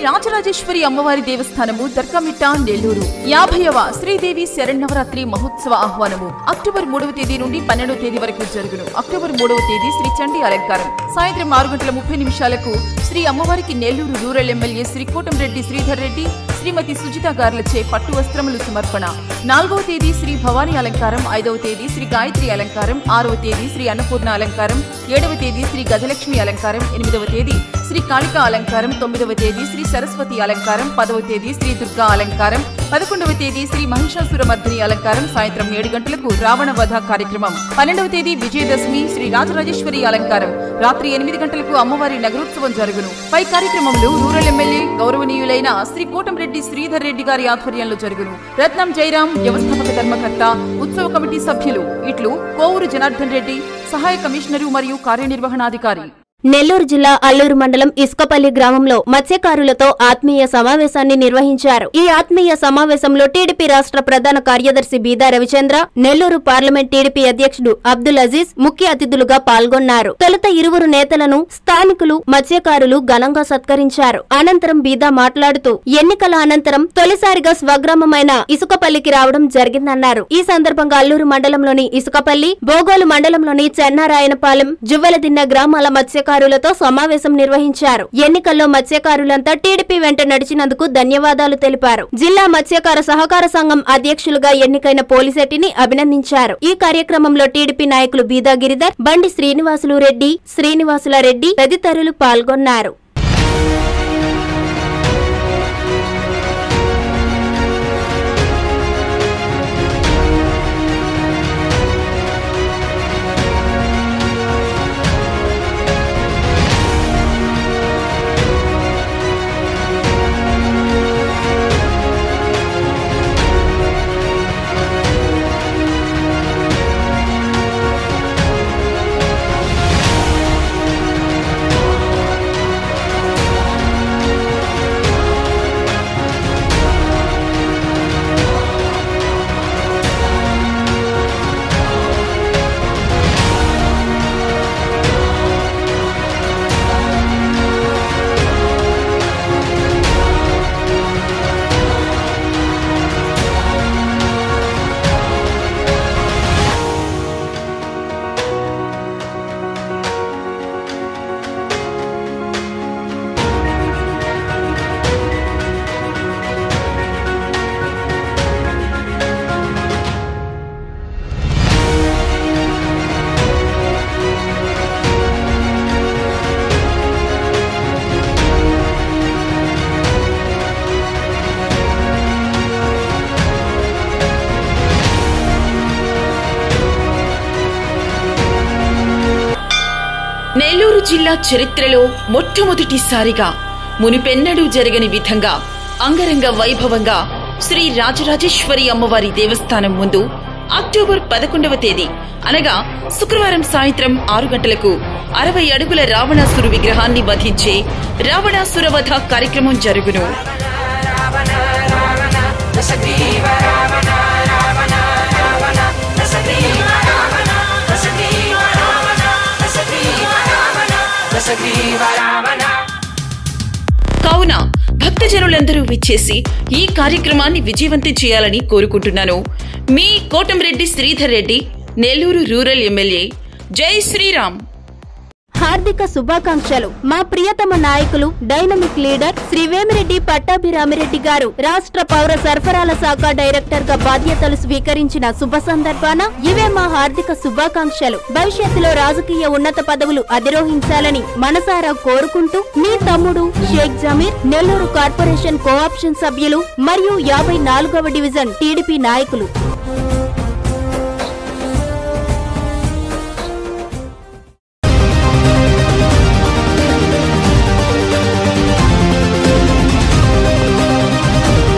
రాజరాజేశ్వరి అమ్మవారి దేవస్థానము దర్గమిట్ట నెల్లూరు యాభైవ శ్రీదేవి శరణవరాత్రి మహోత్సవ ఆహ్వానము అక్టోబర్ మూడవ తేదీ నుండి పన్నెండవ తేదీ వరకు జరుగును అక్టోబర్ మూడవ తేదీ శ్రీ చండి అలంకారం సాయంత్రం ఆరు గంటల ముప్పై నిమిషాలకు శ్రీ అమ్మవారికి నెల్లూరు రూరల్ ఎమ్మెల్యే శ్రీ కోటంరెడ్డి శ్రీధర్ రెడ్డి శ్రీమతి సుజిత గార్లచే పట్టు వస్త్రములు సమర్పణ నాలుగవ తేదీ శ్రీ భవానీ అలంకారం ఐదవ తేదీ శ్రీ గాయత్రి అలంకారం ఆరవ తేదీ శ్రీ అన్నపూర్ణ అలంకారం ఏడవ తేదీ శ్రీ గజలక్ష్మి అలంకారం ఎనిమిదవ తేదీ శ్రీ కాళికా అలంకారం తొమ్మిదవ తేదీ శ్రీ సరస్వతి అలంకారం పదవ తేదీ శ్రీ దుర్గా అలంకారం పదకొండవ తేదీ శ్రీ మహిషాసురమర్దిని అలంకారం సాయంత్రం ఏడు గంటలకు రావణ వధ కార్యక్రమం పన్నెండవ తేదీ విజయదశమి శ్రీ రాజరాజేశ్వరి అలంకారం రాత్రి ఎనిమిది గంటలకు అమ్మవారి నగరోత్సవం జరుగును పై కార్యక్రమంలో రూరల్ ఎమ్మెల్యే గౌరవనీయులైన శ్రీ కోటంరెడ్డి శ్రీధర్ రెడ్డి గారి ఆధ్వర్యంలో జరుగును రత్నం జయరాం వ్యవస్థాపక ధర్మకర్త ఉత్సవ కమిటీ సభ్యులు ఇట్లు కోవూరు జనార్దన్ రెడ్డి సహాయ కమిషనరు మరియు కార్యనిర్వహణాధికారి నెల్లూరు జిల్లా అల్లూరు మండలం ఇసుకపల్లి గ్రామంలో మత్స్యకారులతో ఆత్మీయ సమావేశాన్ని నిర్వహించారు ఈ ఆత్మీయ సమావేశంలో టీడీపీ రాష్ట్ర ప్రధాన కార్యదర్శి బీదా రవిచంద్ర నెల్లూరు పార్లమెంట్ టీడీపీ అధ్యక్షుడు అబ్దుల్ అజీజ్ ముఖ్య అతిథులుగా పాల్గొన్నారు తొలుత ఇరువురు నేతలను స్థానికులు మత్స్యకారులు ఘనంగా సత్కరించారు అనంతరం బీదా మాట్లాడుతూ ఎన్నికల అనంతరం తొలిసారిగా స్వగ్రామమైన ఇసుకపల్లికి రావడం జరిగిందన్నారు ఈ సందర్భంగా అల్లూరు మండలంలోని ఇసుకపల్లి బోగోలు మండలంలోని చెన్నారాయనపాలెం జువ్వలదిన్న గ్రామాల మత్స్యకారులతో సమావేశం నిర్వహించారు ఎన్నికల్లో మత్స్యకారులంతా టీడీపీ వెంట నడిచినందుకు ధన్యవాదాలు తెలిపారు జిల్లా మత్స్యకార సహకార సంఘం అధ్యక్షులుగా ఎన్నికైన పోలిశెట్టిని అభినందించారు ఈ కార్యక్రమంలో టీడీపీ నాయకులు బీదా గిరిధర్ బండి శ్రీనివాసులు రెడ్డి శ్రీనివాసుల రెడ్డి తదితరులు పాల్గొన్నారు నెల్లూరు జిల్లా చరిత్రలో మొట్టమొదటిసారిగా మునిపెన్నడూ జరగని విధంగా అంగరంగ వైభవంగా శ్రీ రాజరాజేశ్వరి అమ్మవారి దేవస్థానం ముందు అక్టోబర్ పదకొండవ తేదీ అనగా శుక్రవారం సాయంత్రం ఆరు గంటలకు అరవై అడుగుల రావణాసురు విగ్రహాన్ని వధించే రావణాసుర వధ కార్యక్రమం జరుగును కావున భక్తజనులందరూ విచ్చేసి ఈ కార్యక్రమాన్ని విజయవంతం చేయాలని కోరుకుంటున్నాను మీ కోటంరెడ్డి శ్రీధర్ రెడ్డి నెల్లూరు రూరల్ ఎమ్మెల్యే జై శ్రీరామ్ హార్దిక శుభాకాంక్షలు మా ప్రియతమ నాయకులు డైనమిక్ లీడర్ శ్రీ వేమిరెడ్డి పట్టాభిరామిరెడ్డి గారు రాష్ట్ర పౌర సరఫరాల శాఖ డైరెక్టర్ గా బాధ్యతలు స్వీకరించిన శుభ సందర్భాన ఇవే మా హార్దిక శుభాకాంక్షలు భవిష్యత్తులో రాజకీయ ఉన్నత పదవులు అధిరోహించాలని మనసారా కోరుకుంటూ మీ తమ్ముడు షేక్ జమీర్ నెల్లూరు కార్పొరేషన్ కోఆప్షన్ సభ్యులు మరియు యాభై నాలుగవ డివిజన్ టీడీపీ నాయకులు